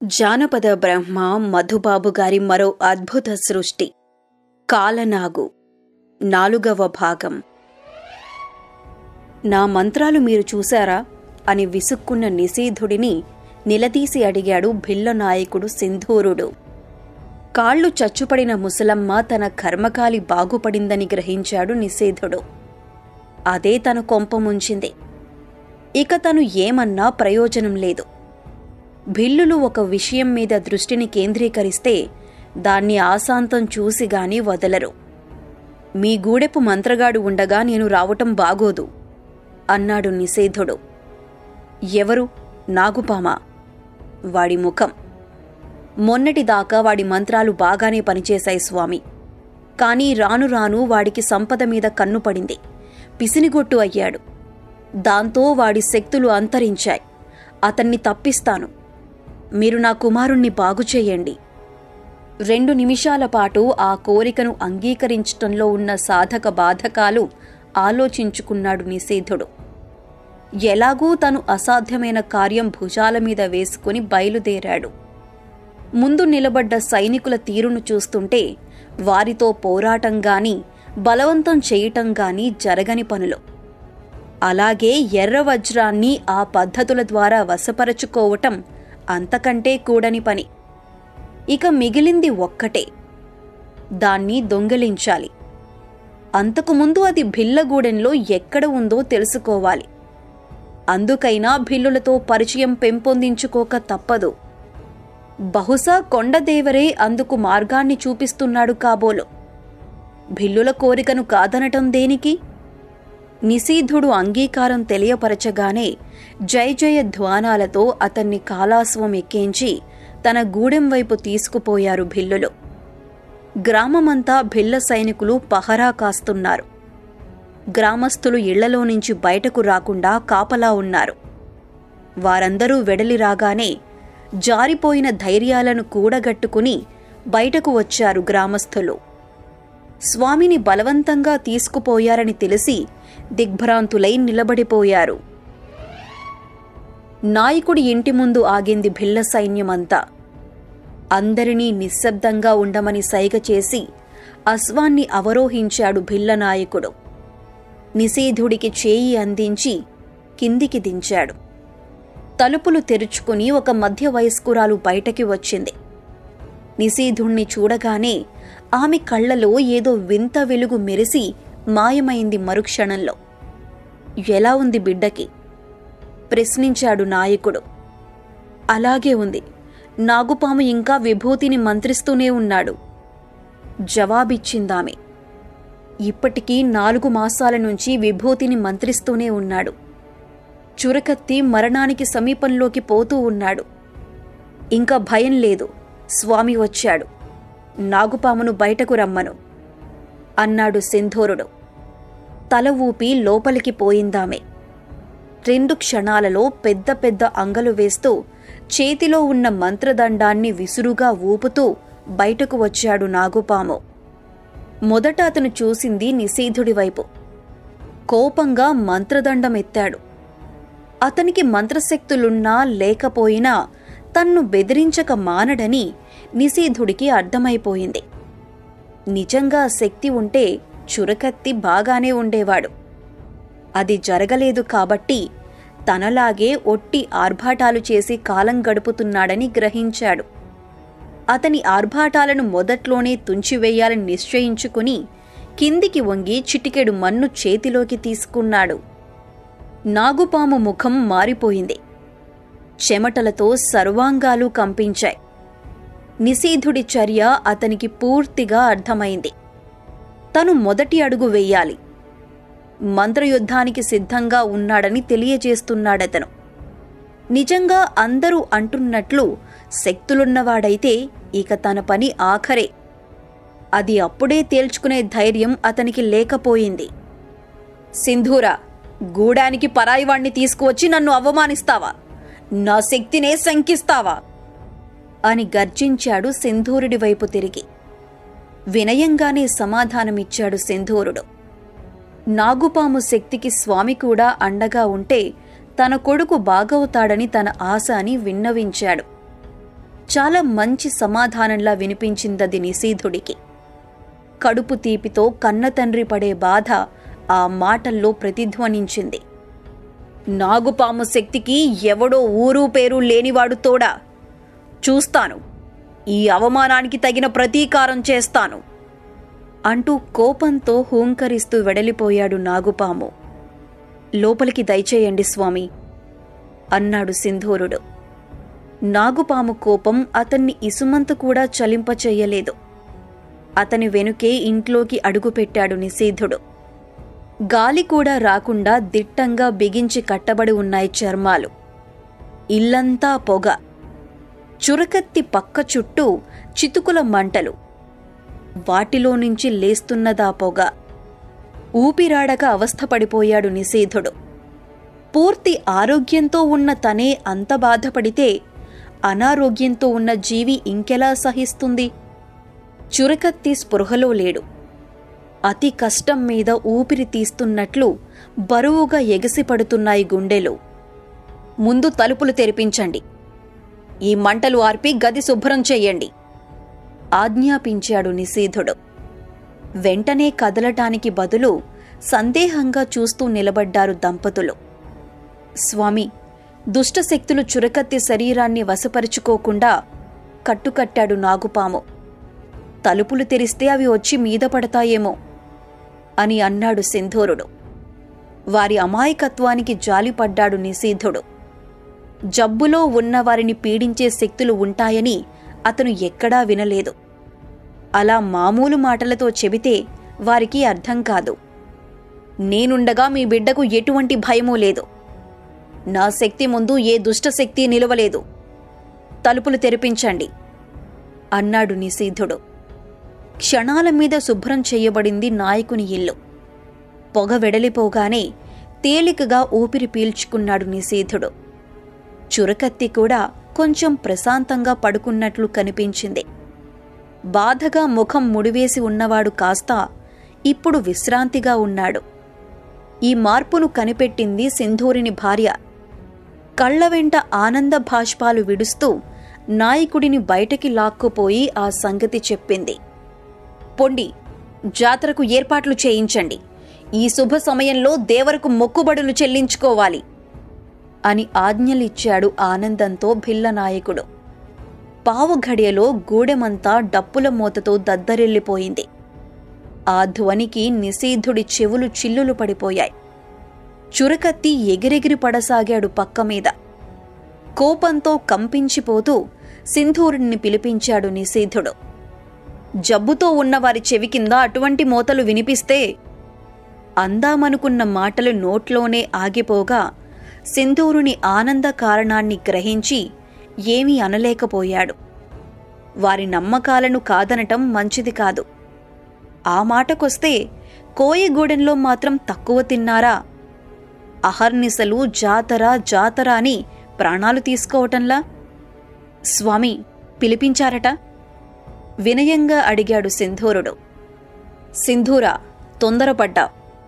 జానపద బ్రహ్మ మధుబాబు గారి మరో అద్భుత సృష్టి కాలనాగు నాలుగవ భాగం నా మంత్రాలు మీరు చూశారా అని విసుక్కున్న నిశీధుడిని నిలదీసి అడిగాడు భిల్ల నాయకుడు సింధూరుడు కాళ్ళు చచ్చుపడిన ముసలమ్మ తన కర్మకాలి బాగుపడిందని గ్రహించాడు నిషేధుడు అదే తన కొంప ముంచింది ఇక తను ఏమన్నా ప్రయోజనం లేదు భిల్లులు ఒక విషయం మీద దృష్టిని కేంద్రీకరిస్తే దాన్ని ఆశాంతం చూసి గాని వదలరు మీ గూడెపు మంత్రగాడు ఉండగా నేను రావటం బాగోదు అన్నాడు నిషేధుడు ఎవరు నాగుపామా వాడి ముఖం మొన్నటిదాకా వాడి మంత్రాలు బాగానే పనిచేశాయి స్వామి కానీ రాను రాను వాడికి సంపద మీద కన్ను పడింది పిసినిగొట్టు అయ్యాడు దాంతో వాడి శక్తులు అంతరించాయి అతన్ని తప్పిస్తాను మీరు నా కుమారుణ్ణి బాగుచేయండి రెండు నిమిషాల పాటు ఆ కోరికను అంగీకరించటంలో ఉన్న సాధక బాధకాలు ఆలోచించుకున్నాడు నిషేధుడు ఎలాగూ తను అసాధ్యమైన కార్యం భుజాల మీద వేసుకుని బయలుదేరాడు ముందు నిలబడ్డ సైనికుల తీరును చూస్తుంటే వారితో పోరాటం గాని బలవంతం చేయటం గాని జరగని పనులు అలాగే ఎర్ర వజ్రాన్ని ఆ పద్ధతుల ద్వారా వశపరచుకోవటం అంతకంటే కూడని పని ఇక మిగిలింది ఒక్కటే దాన్ని దొంగిలించాలి అంతకుముందు అది భిల్లగూడెంలో ఎక్కడ ఉందో తెలుసుకోవాలి అందుకైనా భిల్లులతో పరిచయం పెంపొందించుకోక తప్పదు బహుశా కొండదేవరే అందుకు మార్గాన్ని చూపిస్తున్నాడు కాబోలు భిల్లుల కోరికను కాదనటం దేనికి నిశీధుడు అంగీకారం తెలియపరచగానే జయ జయ ధ్వానాలతో అతన్ని కాలాస్వం ఎక్కించి తన గూడెం వైపు తీసుకుపోయారు భిల్లులు గ్రామమంతా భిల్ల సైనికులు పహరా కాస్తున్నారు గ్రామస్తులు ఇళ్లలో నుంచి బయటకు రాకుండా కాపలా ఉన్నారు వారందరూ వెడలి రాగానే జారిపోయిన ధైర్యాలను కూడగట్టుకుని బయటకు వచ్చారు గ్రామస్థులు స్వామిని బలవంతంగా తీసుకుపోయారని తెలిసి దిగ్భ్రాంతులై నిలబడిపోయారు నాయకుడి ఇంటి ముందు ఆగింది భిల్ల సైన్యమంతా అందరినీ నిశ్శబ్దంగా ఉండమని సైగ చేసి అశ్వాన్ని అవరోహించాడు భిల్ల నాయకుడు నిషేధుడికి చేయి అందించి కిందికి దించాడు తలుపులు తెరుచుకుని ఒక మధ్య వయస్కురాలు బయటకి వచ్చింది నిషేధుణ్ణి చూడగానే ఆమె కళ్ళలో ఏదో వింత వెలుగు మెరిసి మాయమైంది మరుక్షణంలో ఎలా ఉంది బిడ్డకి ప్రశ్నించాడు నాయకుడు అలాగే ఉంది నాగుపాము ఇంకా విభూతిని మంత్రిస్తూనే ఉన్నాడు జవాబిచ్చిందామె ఇప్పటికీ నాలుగు మాసాల నుంచి విభూతిని మంత్రిస్తూనే ఉన్నాడు చురకత్తి మరణానికి సమీపంలోకి పోతూ ఉన్నాడు ఇంకా భయం లేదు స్వామి వచ్చాడు నాగుపామును బయటకు రమ్మను అన్నాడు సింధూరుడు తల ఊపి లోపలికి పోయిందామె రెండు క్షణాలలో పెద్ద పెద్ద అంగలు వేస్తూ చేతిలో ఉన్న మంత్రదండాన్ని విసురుగా ఊపుతూ బయటకు వచ్చాడు నాగుపాము మొదట అతను చూసింది నిషేధుడి వైపు కోపంగా మంత్రదండం ఎత్తాడు అతనికి మంత్రశక్తులున్నా లేకపోయినా తన్ను బెదిరించక మానడని నిషేధుడికి అర్థమైపోయింది నిజంగా శక్తి ఉంటే చురకత్తి బాగానే ఉండేవాడు అది జరగలేదు కాబట్టి తనలాగే ఒట్టి ఆర్భాటాలు చేసి కాలం గడుపుతున్నాడని గ్రహించాడు అతని ఆర్భాటాలను మొదట్లోనే తుంచివేయాలని నిశ్చయించుకుని కిందికి వంగి చిటికెడు మన్ను చేతిలోకి తీసుకున్నాడు నాగుపాము ముఖం మారిపోయింది చెమటలతో సర్వాంగాలు కంపించాయి నిషీధుడి చర్య అతనికి పూర్తిగా అర్థమైంది తను మొదటి అడుగు వెయ్యాలి మంత్రయుద్ధానికి సిద్ధంగా ఉన్నాడని తెలియజేస్తున్నాడతను నిజంగా అందరూ అంటున్నట్లు శక్తులున్నవాడైతే ఇక తన పని ఆఖరే అది అప్పుడే తేల్చుకునే ధైర్యం అతనికి లేకపోయింది సింధూరా గూడానికి పరాయివాణ్ణి తీసుకువచ్చి నన్ను అవమానిస్తావా నా శక్తినే శంకిస్తావా అని గర్జించాడు సింధూరుడి వైపు తిరిగి వినయంగానే సమాధానమిచ్చాడు సింధూరుడు నాగుపాము శక్తికి స్వామి కూడా అండగా ఉంటే తన కొడుకు బాగవుతాడని తన ఆశ అని విన్నవించాడు చాలా మంచి సమాధానంలా వినిపించిందది నిశీధుడికి కడుపు తీపితో కన్నతండ్రి పడే బాధ ఆ మాటల్లో ప్రతిధ్వనించింది నాగుపాము శక్తికి ఎవడో ఊరు పేరు లేనివాడు తోడా చూస్తాను ఈ అవమానానికి తగిన ప్రతీకారం చేస్తాను అంటూ కోపంతో హూంకరిస్తూ వెడలిపోయాడు నాగుపాము లోపలికి దయచేయండి స్వామి అన్నాడు సింధూరుడు నాగుపాము కోపం అతన్ని ఇసుమంత కూడా చలింపచెయ్యలేదు అతని వెనుకే ఇంట్లోకి అడుగుపెట్టాడు నిశీధుడు గాలి కూడా రాకుండా దిట్టంగా బిగించి కట్టబడి ఉన్నాయి చర్మాలు ఇల్లంతా పొగ చురకత్తి పక్క చుట్టూ చితుకుల మంటలు వాటిలో నుంచి లేస్తున్నదా పొగ ఊపిరాడక అవస్థపడిపోయాడు నిశీధుడు పూర్తి ఆరోగ్యంతో ఉన్న తనే అంత బాధపడితే అనారోగ్యంతో ఉన్న జీవి ఇంకెలా సహిస్తుంది చురకత్తి స్పృహలో లేడు అతి కష్టం మీద ఊపిరి తీస్తున్నట్లు బరువుగా ఎగసిపడుతున్నాయి గుండెలు ముందు తలుపులు తెరిపించండి ఈ మంటలు ఆర్పి గది శుభ్రం చెయ్యండి ఆజ్ఞాపించాడు నిశీధుడు వెంటనే కదలటానికి బదులు సందేహంగా చూస్తూ నిలబడ్డారు దంపతులు స్వామి దుష్టశక్తులు చురకత్తి శరీరాన్ని వశపరుచుకోకుండా కట్టుకట్టాడు నాగుపాము తలుపులు తెరిస్తే అవి వచ్చి మీద పడతాయేమో అని అన్నాడు సింధూరుడు వారి అమాయకత్వానికి జాలిపడ్డాడు నిశీధుడు జబ్బులో ఉన్న వారిని పీడించే శక్తులు ఉంటాయని అతను ఎక్కడా వినలేదు అలా మామూలు మాటలతో చెబితే వారికి అర్థం కాదు నేనుండగా మీ బిడ్డకు ఎటువంటి భయమూ లేదు నా శక్తి ముందు ఏ దుష్టశక్తి నిలవలేదు తలుపులు తెరిపించండి అన్నాడు నిశీధుడు క్షణాల మీద శుభ్రం చేయబడింది నాయకుని ఇల్లు పొగ వెడలిపోగానే తేలికగా ఊపిరి పీల్చుకున్నాడు నిశీధుడు చురకత్తి కూడా కొంచెం ప్రశాంతంగా పడుకున్నట్లు కనిపించింది బాధగా ముఖం ముడివేసి ఉన్నవాడు కాస్త ఇప్పుడు విశ్రాంతిగా ఉన్నాడు ఈ మార్పును కనిపెట్టింది సింధూరిని భార్య కళ్ల వెంట ఆనంద భాష్పాలు విడుస్తూ నాయకుడిని బయటకి లాక్కుపోయి ఆ సంగతి చెప్పింది పొండి జాతరకు ఏర్పాట్లు చేయించండి ఈ శుభ సమయంలో దేవరకు మొక్కుబడులు చెల్లించుకోవాలి అని ఆజ్ఞలిచ్చాడు ఆనందంతో భిల్లనాయకుడు పావు ఘడియలో గూడెమంతా డప్పుల మూతతో దద్దరిల్లిపోయింది ఆ ధ్వనికి నిశీధుడి చెవులు చిల్లులు పడిపోయాయి చురకత్తి ఎగిరెగిరి పడసాగాడు పక్క మీద కోపంతో కంపించిపోతూ సింధూరుణ్ణి పిలిపించాడు నిశీధుడు జబ్బుతో ఉన్నవారి చెవి కింద అటువంటి మోతలు వినిపిస్తే అందామనుకున్న మాటలు నోట్లోనే ఆగిపోగా సింధూరుని ఆనంద కారణాన్ని గ్రహించి ఏమీ అనలేకపోయాడు వారి నమ్మకాలను కాదనటం మంచిది కాదు ఆ మాటకొస్తే కోయగూడెంలో మాత్రం తక్కువ తిన్నారా అహర్నిశలు జాతర జాతర అని ప్రాణాలు తీసుకోవటంలా స్వామి పిలిపించారట వినయంగా అడిగాడు సింధూరుడు సింధూరా తొందరపడ్డా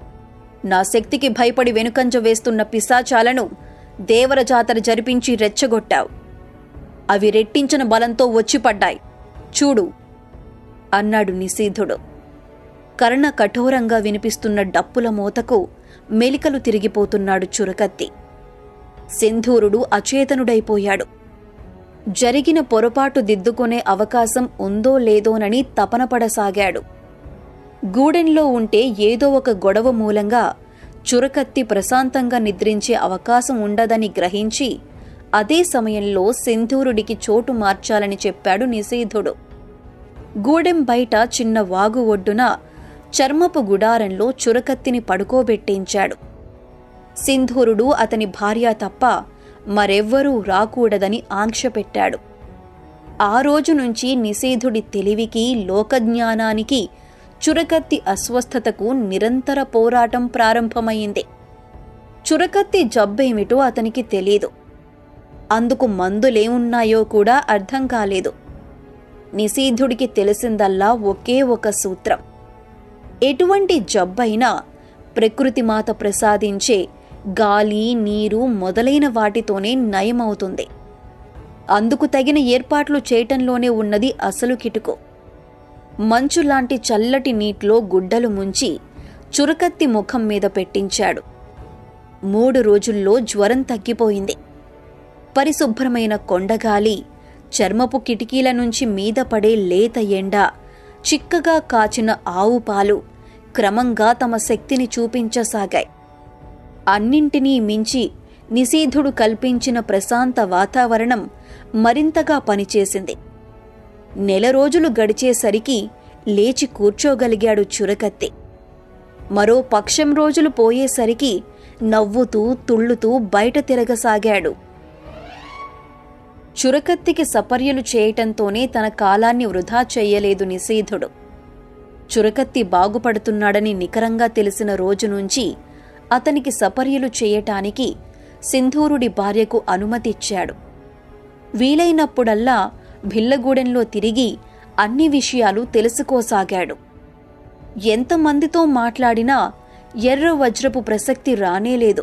నా శక్తికి భయపడి వెనుకంజ వేస్తున్న పిశాచాలను దేవర జాతర జరిపించి రెచ్చగొట్టావు అవి రెట్టించిన బలంతో వచ్చిపడ్డాయి చూడు అన్నాడు నిశీధుడు కర్ణ కఠోరంగా వినిపిస్తున్న డప్పుల మోతకు మెలికలు తిరిగిపోతున్నాడు చురకత్తి సింధూరుడు అచేతనుడైపోయాడు జరిగిన పొరపాటు దిద్దుకునే అవకాశం ఉందో లేదోనని తపనపడసాగాడు గూడెంలో ఉంటే ఏదో ఒక గొడవ మూలంగా చురకత్తి ప్రశాంతంగా నిద్రించే అవకాశం ఉండదని గ్రహించి అదే సమయంలో సింధూరుడికి చోటు మార్చాలని చెప్పాడు నిశీధుడు గూడెం బయట చిన్న వాగు ఒడ్డున చర్మపు గుడారంలో చురకత్తిని పడుకోబెట్టించాడు సింధూరుడు అతని భార్య తప్ప మరెవ్వరూ రాకూడదని ఆంక్ష పెట్టాడు ఆ రోజు నుంచి నిషేధుడి తెలివికి లోకజ్ఞానానికి చురకత్తి అస్వస్థతకు నిరంతర పోరాటం ప్రారంభమైంది చురకత్తి జబ్బేమిటో అతనికి తెలీదు అందుకు మందులేమున్నాయో కూడా అర్థం కాలేదు నిషీధుడికి తెలిసిందల్లా ఒకే ఒక సూత్రం ఎటువంటి జబ్బైనా ప్రకృతి మాత ప్రసాదించే గాలి నీరు మొదలైన వాటితోనే నయమవుతుంది అందుకు తగిన ఏర్పాట్లు చేయటంలోనే ఉన్నది అసలు కిటుకు మంచు లాంటి చల్లటి నీటిలో గుడ్డలు ముంచి చురకత్తి ముఖం మీద పెట్టించాడు మూడు రోజుల్లో జ్వరం తగ్గిపోయింది పరిశుభ్రమైన కొండగాలి చర్మపు కిటికీల నుంచి మీద పడే లేత ఎండ చిక్కగా కాచిన ఆవు పాలు క్రమంగా తమ శక్తిని చూపించసాగాయి అన్నింటినీ మించి నిషీధుడు కల్పించిన ప్రశాంత వాతావరణం మరింతగా పనిచేసింది నెల రోజులు గడిచేసరికి లేచి కూర్చోగలిగాడు చురకత్తి మరో పక్షం రోజులు పోయేసరికి నవ్వుతూ తుళ్ళుతూ బయట తిరగసాగాడు చురకత్తికి సపర్యలు చేయటంతోనే తన కాలాన్ని వృధా చెయ్యలేదు నిషీధుడు చురకత్తి బాగుపడుతున్నాడని నికరంగా తెలిసిన రోజు నుంచి అతనికి సపర్యలు చేయటానికి సింధూరుడి భార్యకు అనుమతిచ్చాడు వీలైనప్పుడల్లా భిల్లగూడెంలో తిరిగి అన్ని విషయాలు తెలుసుకోసాగాడు ఎంతమందితో మాట్లాడినా ఎర్ర వజ్రపు ప్రసక్తి రానేలేదు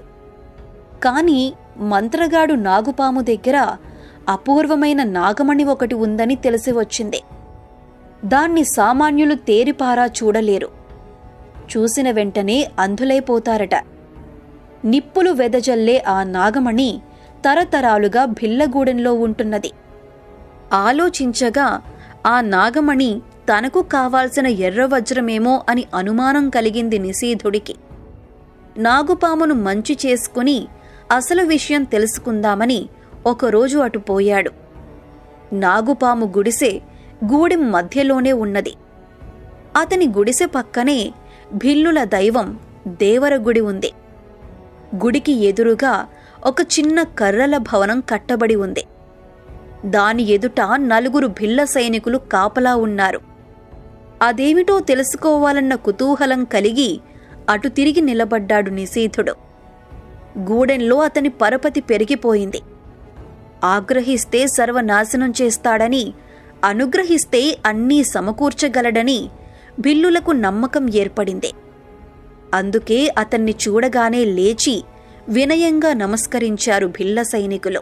కాని మంత్రగాడు నాగుపాము దగ్గర అపూర్వమైన నాగమణి ఒకటి ఉందని తెలిసి వచ్చింది దాన్ని సామాన్యులు తేరిపారా చూడలేరు చూసిన వెంటనే అంధులైపోతారట నిప్పులు వెదజల్లే ఆ నాగమణి తరతరాలుగా భిల్లగూడెంలో ఉంటున్నది ఆలోచించగా ఆ నాగమణి తనకు కావాల్సిన ఎర్ర వజ్రమేమో అని అనుమానం కలిగింది నిషీధుడికి నాగుపామును మంచి చేసుకుని అసలు విషయం తెలుసుకుందామని ఒకరోజు అటు పోయాడు నాగుపాము గుడిసె గూడెం మధ్యలోనే ఉన్నది అతని గుడిసె పక్కనే భిల్లుల దైవం దేవరగుడి ఉంది గుడికి ఎదురుగా ఒక చిన్న కర్రల భవనం కట్టబడి ఉంది దాని ఎదుట నలుగురు భిల్ల సైనికులు కాపలా ఉన్నారు అదేమిటో తెలుసుకోవాలన్న కుతూహలం కలిగి అటు తిరిగి నిలబడ్డాడు నిశీధుడు గూడెంలో అతని పరపతి పెరిగిపోయింది ఆగ్రహిస్తే సర్వనాశనం చేస్తాడని అనుగ్రహిస్తే అన్నీ సమకూర్చగలడని బిల్లులకు నమ్మకం ఏర్పడింది అందుకే అతన్ని చూడగానే లేచి వినయంగా నమస్కరించారు భిల్ల సైనికులు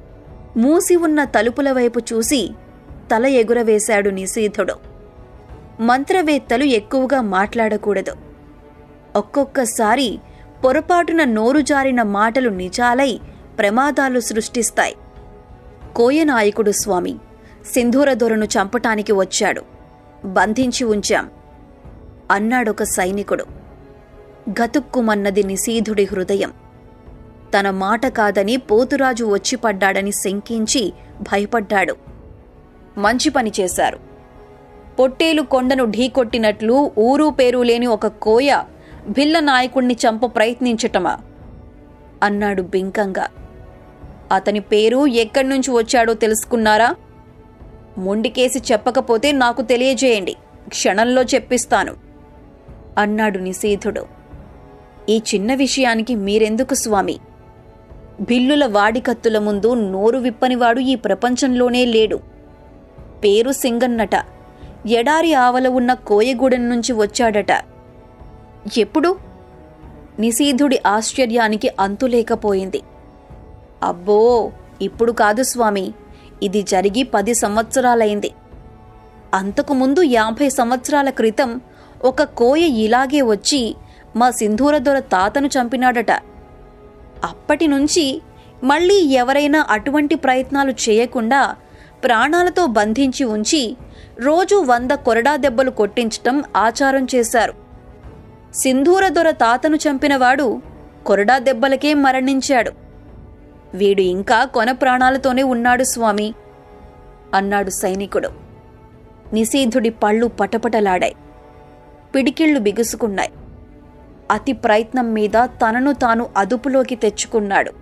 మూసి ఉన్న తలుపుల వైపు చూసి తల ఎగురవేశాడు నిశీధుడు మంత్రవేత్తలు ఎక్కువగా మాట్లాడకూడదు ఒక్కొక్కసారి పొరపాటున నోరు జారిన మాటలు నిజాలై ప్రమాదాలు సృష్టిస్తాయి కోయనాయకుడు స్వామి సింధూరదొరను చంపటానికి వచ్చాడు బంధించి ఉంచాం అన్నాడొక సైనికుడు గతుక్కుమన్నది నిశీధుడి హృదయం తన మాట కాదని పోతురాజు వచ్చి పడ్డాడని శంకించి భయపడ్డాడు మంచి పని చేశారు పొట్టేలు కొండను ఢీకొట్టినట్లు ఊరు పేరు లేని ఒక కోయ భిల్ల నాయకుణ్ణి చంప ప్రయత్నించటమా అన్నాడు బింకంగా అతని పేరు ఎక్కడి నుంచి వచ్చాడో తెలుసుకున్నారా మొండికేసి చెప్పకపోతే నాకు తెలియజేయండి క్షణంలో చెప్పిస్తాను అన్నాడు నిశీధుడు ఈ చిన్న విషయానికి మీరెందుకు స్వామి బిల్లుల వాడికత్తుల ముందు నోరు విప్పనివాడు ఈ ప్రపంచంలోనే లేడు పేరు సింగన్నట ఎడారి ఆవల ఉన్న కోయగూడెం నుంచి వచ్చాడట ఎప్పుడు నిశీధుడి ఆశ్చర్యానికి అంతులేకపోయింది అబ్బో ఇప్పుడు కాదు స్వామి ఇది జరిగి పది సంవత్సరాలైంది అంతకుముందు యాభై సంవత్సరాల క్రితం ఒక కోయ ఇలాగే వచ్చి మా సింధూరదొర తాతను చంపినాడట అప్పటి నుంచి మళ్ళీ ఎవరైనా అటువంటి ప్రయత్నాలు చేయకుండా ప్రాణాలతో బంధించి ఉంచి రోజు వంద కొరడా దెబ్బలు కొట్టించటం ఆచారం చేశారు సింధూరదొర తాతను చంపినవాడు కొరడా దెబ్బలకే మరణించాడు వీడు ఇంకా కొన ప్రాణాలతోనే ఉన్నాడు స్వామి అన్నాడు సైనికుడు నిశీధుడి పళ్ళు పటపటలాడాయి పిడికిళ్లు బిగుసుకున్నాయి అతి ప్రయత్నం మీద తనను తాను అదుపులోకి తెచ్చుకున్నాడు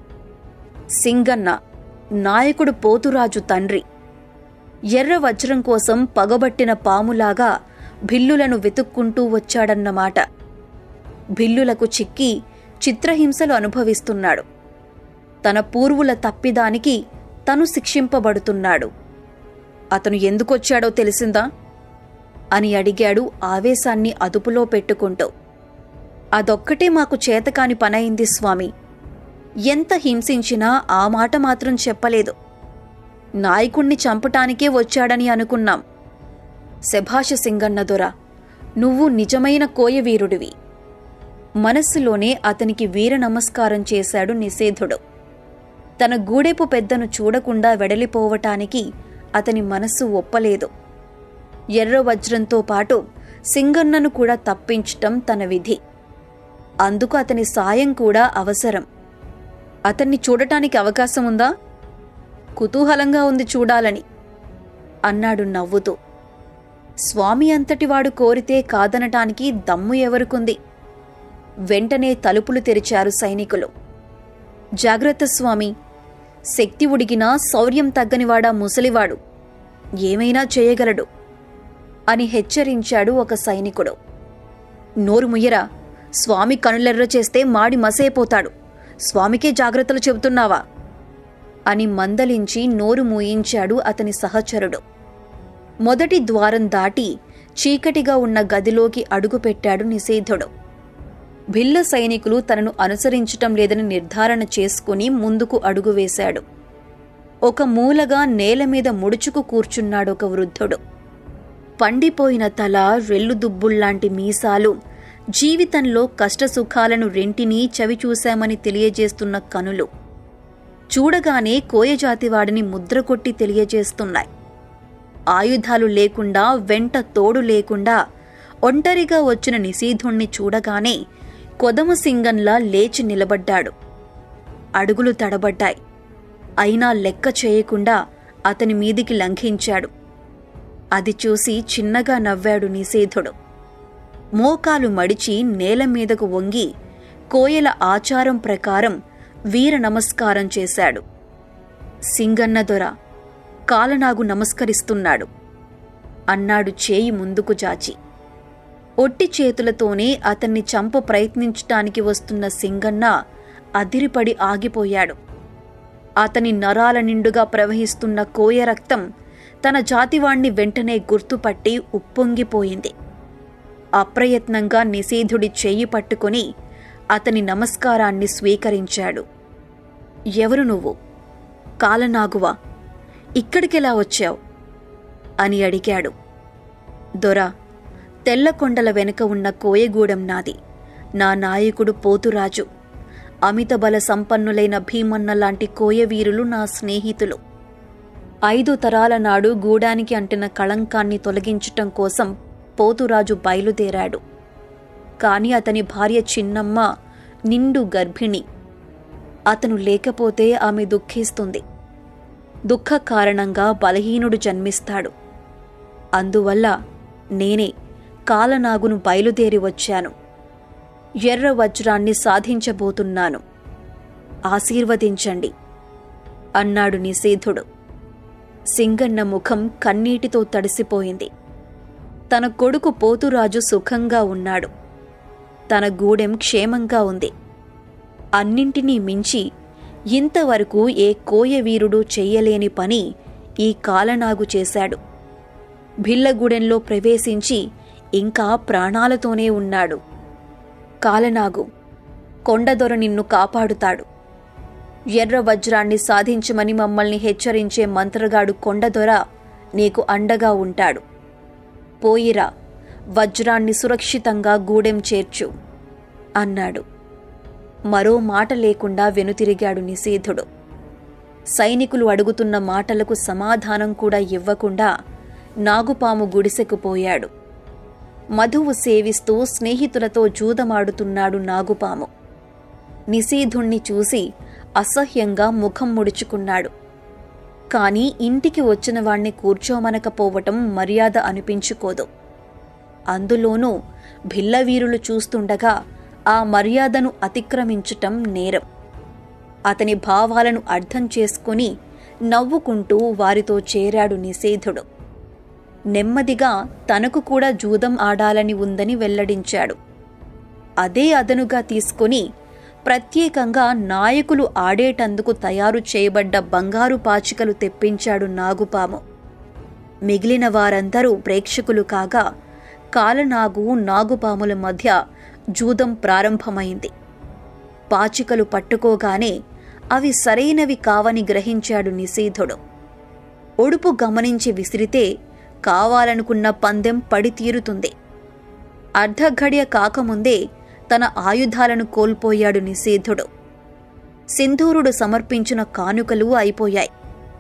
సింగన్న నాయకుడు పోతురాజు తండ్రి ఎర్ర వజ్రం కోసం పగబట్టిన పాములాగా భిల్లులను వెతుక్కుంటూ వచ్చాడన్నమాట భిల్లులకు చిక్కి చిత్రహింసలు అనుభవిస్తున్నాడు తన పూర్వుల తప్పిదానికి తను శిక్షింపబడుతున్నాడు అతను ఎందుకొచ్చాడో తెలిసిందా అని అడిగాడు ఆవేశాన్ని అదుపులో పెట్టుకుంటూ అదొక్కటే మాకు చేతకాని పనయింది స్వామి ఎంత హింసించినా ఆ మాట మాత్రం చెప్పలేదు నాయకుణ్ణి చంపటానికే వచ్చాడని అనుకున్నాం శభాష సింగన్న దొర నువ్వు నిజమైన కోయవీరుడివి మనస్సులోనే అతనికి వీర నమస్కారం చేశాడు నిషేధుడు తన గూడెపు పెద్దను చూడకుండా వెడలిపోవటానికి అతని మనస్సు ఒప్పలేదు ఎర్ర వజ్రంతో పాటు సింగన్నను కూడా తప్పించటం తన విధి అందుకు అతని సాయం కూడా అవసరం అతన్ని చూడటానికి అవకాశం ఉందా కుతూహలంగా ఉంది చూడాలని అన్నాడు నవ్వుతూ స్వామి అంతటివాడు కోరితే కాదనటానికి దమ్ము ఎవరుకుంది వెంటనే తలుపులు తెరిచారు సైనికులు జాగ్రత్త స్వామి శక్తి ఉడిగినా శౌర్యం తగ్గనివాడా ముసలివాడు ఏమైనా చేయగలడు అని హెచ్చరించాడు ఒక సైనికుడు నోరు ముయ్యరా స్వామి కనులెర్ర చేస్తే మాడి మసైపోతాడు స్వామికే జాగ్రత్తలు చెబుతున్నావా అని మందలించి నోరు మూయించాడు అతని సహచరుడు మొదటి ద్వారం దాటి చీకటిగా ఉన్న గదిలోకి అడుగుపెట్టాడు నిషేధుడు భిల్ల సైనికులు తనను అనుసరించటం లేదని నిర్ధారణ చేసుకుని ముందుకు అడుగు వేశాడు ఒక మూలగా నేల మీద ముడుచుకు కూర్చున్నాడు ఒక వృద్ధుడు పండిపోయిన తల రెల్లు దుబ్బుల్లాంటి మీసాలు జీవితంలో కష్టసుఖాలను రెంటినీ చవిచూశామని తెలియజేస్తున్న కనులు చూడగానే కోయజాతివాడిని ముద్ర కొట్టి తెలియజేస్తున్నాయి ఆయుధాలు లేకుండా వెంట తోడు లేకుండా ఒంటరిగా వచ్చిన నిశీధుణ్ణి చూడగానే కొదమ సింగంలా లేచి నిలబడ్డాడు అడుగులు తడబడ్డాయి అయినా లెక్క చేయకుండా అతని మీదికి లంఘించాడు అది చూసి చిన్నగా నవ్వాడు నిషేధుడు మోకాలు మడిచి నేల మీదకు వంగి కోయల ఆచారం ప్రకారం వీర నమస్కారం చేశాడు సింగన్న దొర కాలనాగు నమస్కరిస్తున్నాడు అన్నాడు చేయి ముందుకు జాచి ఒట్టి చేతులతోనే అతన్ని చంప ప్రయత్నించటానికి వస్తున్న సింగన్న అదిరిపడి ఆగిపోయాడు అతని నరాల నిండుగా ప్రవహిస్తున్న కోయ రక్తం తన జాతివాణ్ణి వెంటనే గుర్తుపట్టి ఉప్పొంగిపోయింది అప్రయత్నంగా నిషేధుడి చెయ్యి పట్టుకొని అతని నమస్కారాన్ని స్వీకరించాడు ఎవరు నువ్వు కాలనాగువా ఇక్కడికెలా వచ్చావు అని అడిగాడు దొర తెల్లకొండల వెనుక ఉన్న కోయగూడెం నాది నా నాయకుడు పోతురాజు అమిత బల సంపన్నులైన భీమన్న లాంటి కోయవీరులు నా స్నేహితులు ఐదు తరాల నాడు గూడానికి అంటిన కళంకాన్ని తొలగించటం కోసం పోతురాజు బయలుదేరాడు కాని అతని భార్య చిన్నమ్మ నిండు గర్భిణి అతను లేకపోతే ఆమె దుఃఖిస్తుంది దుఃఖ కారణంగా బలహీనుడు జన్మిస్తాడు అందువల్ల నేనే కాలనాగును బయలుదేరి వచ్చాను ఎర్ర వజ్రాన్ని సాధించబోతున్నాను ఆశీర్వదించండి అన్నాడు నిషేధుడు సింగన్న ముఖం కన్నీటితో తడిసిపోయింది తన కొడుకు పోతురాజు సుఖంగా ఉన్నాడు తన గూడెం క్షేమంగా ఉంది అన్నింటినీ మించి ఇంతవరకు ఏ కోయవీరుడు చెయ్యలేని పని ఈ కాలనాగు చేశాడు భిల్లగూడెంలో ప్రవేశించి ఇంకా ప్రాణాలతోనే ఉన్నాడు కాలనాగు కొండదొర నిన్ను కాపాడుతాడు ఎర్ర వజ్రాన్ని సాధించమని మమ్మల్ని హెచ్చరించే మంత్రగాడు కొండదొర నీకు అండగా ఉంటాడు పోయిరా వజ్రాన్ని సురక్షితంగా గూడెం చేర్చు అన్నాడు మరో మాట లేకుండా వెనుతిరిగాడు నిషేధుడు సైనికులు అడుగుతున్న మాటలకు సమాధానం కూడా ఇవ్వకుండా నాగుపాము గుడిసెకు పోయాడు మధువు సేవిస్తూ స్నేహితులతో జూదమాడుతున్నాడు నాగుపాము నిషేధుణ్ణి చూసి అసహ్యంగా ముఖం ముడుచుకున్నాడు కాని ఇంటికి వచ్చిన వాణ్ణి కూర్చోమనకపోవటం మర్యాద అనిపించుకోదు అందులోనూ భిల్లవీరులు చూస్తుండగా ఆ మర్యాదను అతిక్రమించటం నేరం అతని భావాలను అర్థం చేసుకుని నవ్వుకుంటూ వారితో చేరాడు నిషేధుడు నెమ్మదిగా తనకు కూడా జూదం ఆడాలని ఉందని వెల్లడించాడు అదే అదనుగా తీసుకుని ప్రత్యేకంగా నాయకులు ఆడేటందుకు తయారు చేయబడ్డ బంగారు పాచికలు తెప్పించాడు నాగుపాము మిగిలిన వారందరూ ప్రేక్షకులు కాగా కాలనాగు నాగుపాముల మధ్య జూదం ప్రారంభమైంది పాచికలు పట్టుకోగానే అవి సరైనవి కావని గ్రహించాడు నిషేధుడు ఒడుపు గమనించి విసిరితే కావాలనుకున్న పందెం పడి తీరుతుంది అర్ధఘడియ కాకముందే తన ఆయుధాలను కోల్పోయాడు నిషేధుడు సింధూరుడు సమర్పించిన కానుకలు అయిపోయాయి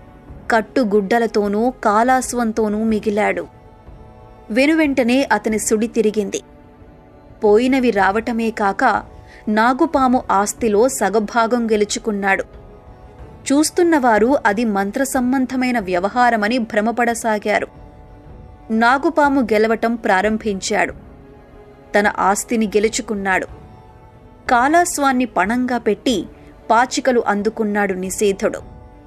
కట్టుగుడ్డలతోనూ కాలాస్వంతోనూ మిగిలాడు వెనువెంటనే అతని సుడి తిరిగింది పోయినవి రావటమే కాక నాగుపాము ఆస్తిలో సగభాగం గెలుచుకున్నాడు చూస్తున్నవారు అది మంత్ర సంబంధమైన వ్యవహారమని భ్రమపడసాగారు నాగుపాము గెలవటం ప్రారంభించాడు తన ఆస్తిని గెలుచుకున్నాడు కాలాస్వాన్ని పణంగా పెట్టి పాచికలు అందుకున్నాడు నిషేధుడు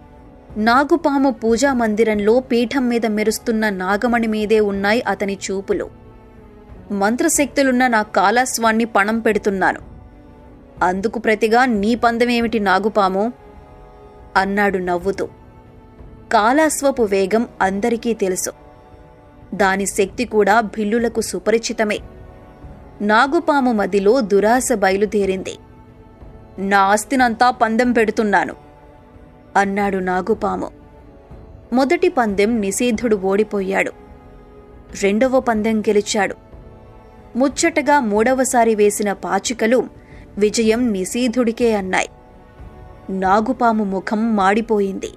నాగుపాము పూజా మందిరంలో పీఠం మీద మెరుస్తున్న నాగమణి మీదే ఉన్నాయి అతని చూపులు మంత్రశక్తులున్న నా కాలాస్వాన్ని పణం పెడుతున్నాను అందుకు ప్రతిగా నీ పందమేమిటి నాగుపాము అన్నాడు నవ్వుతూ కాలాస్వపు వేగం అందరికీ తెలుసు దాని శక్తి కూడా భిల్లులకు సుపరిచితమే నాగుపాము మదిలో దురాశ బయలుదేరింది నా ఆస్తినంతా పందెం పెడుతున్నాను అన్నాడు నాగుపాము మొదటి పందెం నిషేధుడు ఓడిపోయాడు రెండవ పందెం గెలిచాడు ముచ్చటగా మూడవసారి వేసిన పాచికలు విజయం నిషీధుడికే అన్నాయి నాగుపాము ముఖం మాడిపోయింది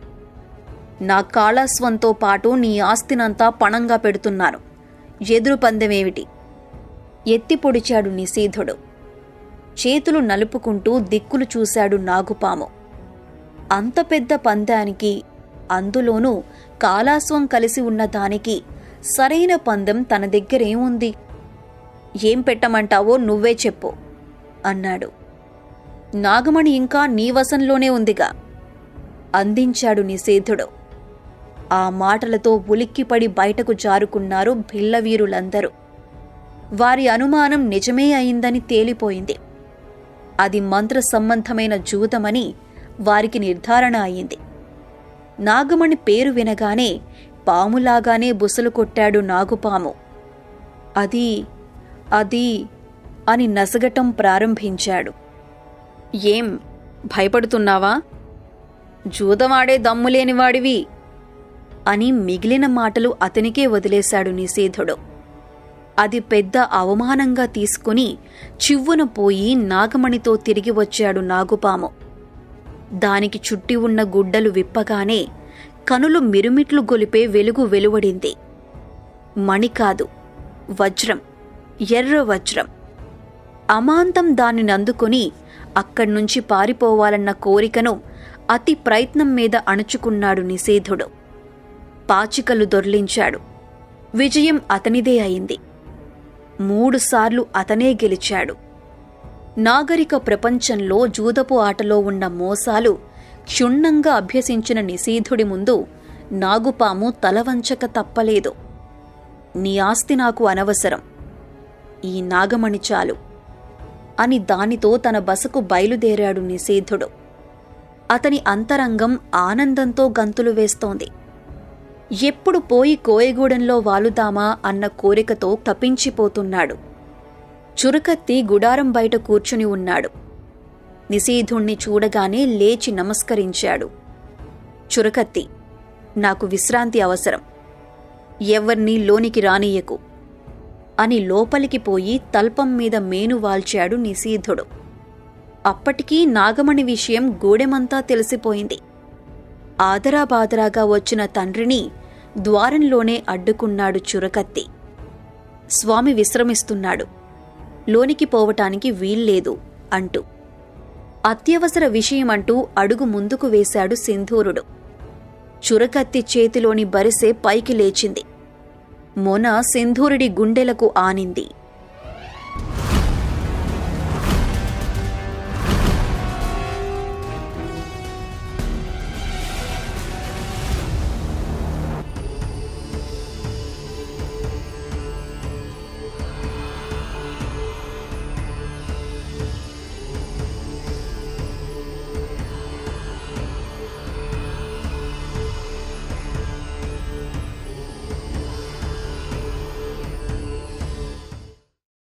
నా కాళాస్వంతో పాటు నీ ఆస్తినంతా పణంగా పెడుతున్నాను ఎదురు పందెమేమిటి ఎత్తి పొడిచాడు నిషీధుడు చేతులు నలుపుకుంటూ దిక్కులు చూశాడు నాగుపాము అంత పెద్ద పందానికి అందులోనూ కాలాస్వం కలిసి ఉన్న దానికి సరైన పందెం తన దగ్గరేముంది ఏం పెట్టమంటావో నువ్వే చెప్పు అన్నాడు నాగమణి ఇంకా నీ వశంలోనే ఉందిగా అందించాడు నిషేధుడు ఆ మాటలతో ఉలిక్కిపడి బయటకు జారుకున్నారు భిల్లవీరులందరూ వారి అనుమానం నిజమే అయిందని తేలిపోయింది అది మంత్ర సంబంధమైన జూదమని వారికి నిర్ధారణ అయింది నాగమణి పేరు వినగానే పాములాగానే బుసలు కొట్టాడు నాగుపాము అది అది అని నసగటం ప్రారంభించాడు ఏం భయపడుతున్నావా జూదమాడే దమ్ములేనివాడివి అని మిగిలిన మాటలు అతనికే వదిలేశాడు నిషేధుడు అది పెద్ద అవమానంగా తీసుకుని చివ్వున పోయి నాగమణితో తిరిగి వచ్చాడు నాగుపాము దానికి చుట్టి ఉన్న గుడ్డలు విప్పగానే కనులు మిరుమిట్లు గొలిపే వెలుగు వెలువడింది మణి కాదు వజ్రం ఎర్ర వజ్రం అమాంతం దానిని అందుకొని అక్కడ్నుంచి పారిపోవాలన్న కోరికను అతి ప్రయత్నం మీద అణుచుకున్నాడు నిషేధుడు పాచికలు దొర్లించాడు విజయం అతనిదే అయింది మూడుసార్లు అతనే గెలిచాడు నాగరిక ప్రపంచంలో జూదపు ఆటలో ఉన్న మోసాలు క్షుణ్ణంగా అభ్యసించిన నిషీధుడి ముందు నాగుపాము తలవంచక తప్పలేదు నీ ఆస్తి నాకు అనవసరం ఈ నాగమణి చాలు అని దానితో తన బసకు బయలుదేరాడు నిషేధుడు అతని అంతరంగం ఆనందంతో గంతులు వేస్తోంది ఎప్పుడు పోయి కోయగూడెంలో వాలుదామా అన్న కోరికతో తప్పించిపోతున్నాడు చురుకత్తి గుడారం బయట కూర్చుని ఉన్నాడు నిషీధుణ్ణి చూడగానే లేచి నమస్కరించాడు చురకత్తి నాకు విశ్రాంతి అవసరం ఎవర్నీ లోనికి రానియకు అని లోపలికి పోయి తల్పం మీద మేను వాల్చాడు నిషీధుడు అప్పటికీ నాగమణి విషయం గూడెమంతా తెలిసిపోయింది ఆదరాబాదరాగా వచ్చిన తండ్రిని ద్వారంలోనే అడ్డుకున్నాడు చురకత్తి స్వామి విశ్రమిస్తున్నాడు లోనికి పోవటానికి వీల్లేదు అంటూ అత్యవసర విషయమంటూ అడుగు ముందుకు వేశాడు సింధూరుడు చురకత్తి చేతిలోని బరిసె పైకి లేచింది మొన సింధూరుడి గుండెలకు ఆనింది